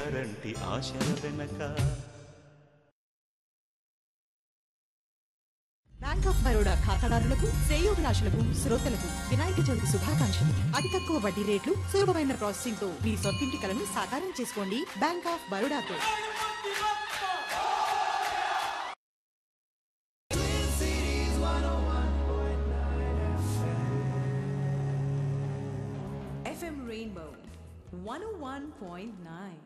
Guarantee ఆశల వెనక bank of Baroda ఖాతాదారులకు శ్రేయోభిలాషులకు శ్రోతలకు వినాయక చవితి శుభాకాంక్షలు అతి తక్కువ వడ్డీ రేట్లు సులభమైన ప్రాసెసింగ్ తో మీ సొంతింటి కలను సాకారం చేసుకోండి బ్యాంక్ ఆఫ్ బరోడాతో FM Rainbow 101.9.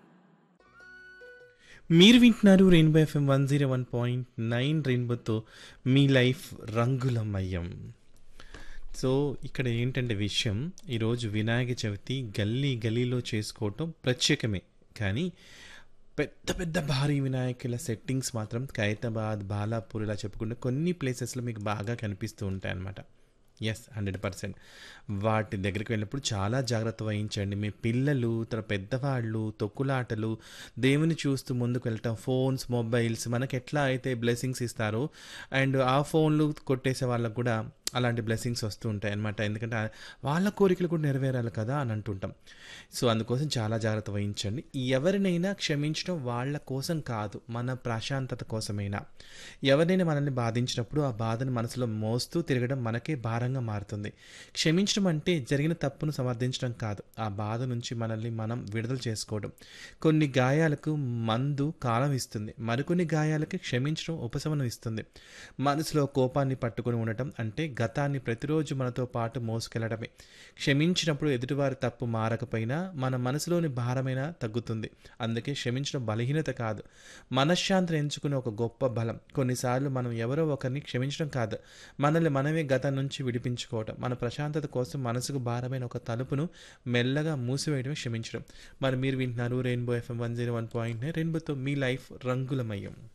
మీరు వింటున్నారు rainbow FM one zero one point nine రెయిన్బోతో మీ లైఫ్ రంగులమయం సో ఇక్కడ ఏంటంటే విషయం ఈరోజు వినాయక చవితి గల్లీ గల్లీలో చేసుకోవటం ప్రత్యేకమే కానీ పెద్ద పెద్ద భారీ వినాయకుల సెట్టింగ్స్ మాత్రం ఖైరతాబాద్ బాలాపూర్ ఇలా చెప్పుకుంటే కొన్ని ప్లేసెస్లో మీకు బాగా కనిపిస్తూ ఉంటాయి అన్నమాట ఎస్ హండ్రెడ్ పర్సెంట్ వాటి దగ్గరికి వెళ్ళినప్పుడు చాలా జాగ్రత్త వహించండి మీ పిల్లలు తర్వాత పెద్దవాళ్ళు తొక్కులాటలు దేవుని చూస్తూ ముందుకు వెళ్ళటం ఫోన్స్ మొబైల్స్ మనకి ఎట్లా అయితే బ్లెస్సింగ్స్ ఇస్తారో అండ్ ఆ ఫోన్లు కొట్టేసే వాళ్ళకు కూడా అలాంటి బ్లెస్సింగ్స్ వస్తూ ఉంటాయి అనమాట ఎందుకంటే ఆ- వాళ్ళ కోరికలు కూడా నెరవేరాలి కదా అని అంటుంటాం సో అందుకోసం చాలా జాగ్రత్త వహించండి ఎవరినైనా క్షమించడం వాళ్ళ కోసం కాదు మన ప్రశాంతత కోసమైనా ఎవరినైనా మనల్ని బాధించినప్పుడు ఆ బాధను మనసులో మోస్తూ తిరగడం మనకే భారంగా మారుతుంది క్షమించడం అంటే జరిగిన తప్పును సమర్థించడం కాదు ఆ బాధ నుంచి మనల్ని మనం విడుదల చేసుకోవడం కొన్ని గాయాలకు మందు కాలం ఇస్తుంది మరికొన్ని గాయాలకి క్షమించడం ఉపశమనం ఇస్తుంది మనసులో కోపాన్ని పట్టుకొని ఉండటం అంటే గతాన్ని ప్రతిరోజు మనతో పాటు మోసుకెళ్లడమే క్షమించినప్పుడు ఎదుటివారి తప్పు మారకపోయినా మన మనసులోని భారమైనా తగ్గుతుంది అందుకే క్షమించడం బలహీనత కాదు మనశ్శాంతిని ఎంచుకునే ఒక గొప్ప బలం కొన్నిసార్లు మనం ఎవరో ఒకరిని క్షమించడం కాదు మనల్ని మనమే గతం నుంచి విడిపించుకోవడం మన ప్రశాంతత కోసం మనసుకు భారమైన ఒక తలుపును మెల్లగా మూసివేయడమే క్షమించడం మరి మీరు వింటున్నారు rainbow FM one zero one point రెయిన్బోతో మీ లైఫ్ రంగులమయం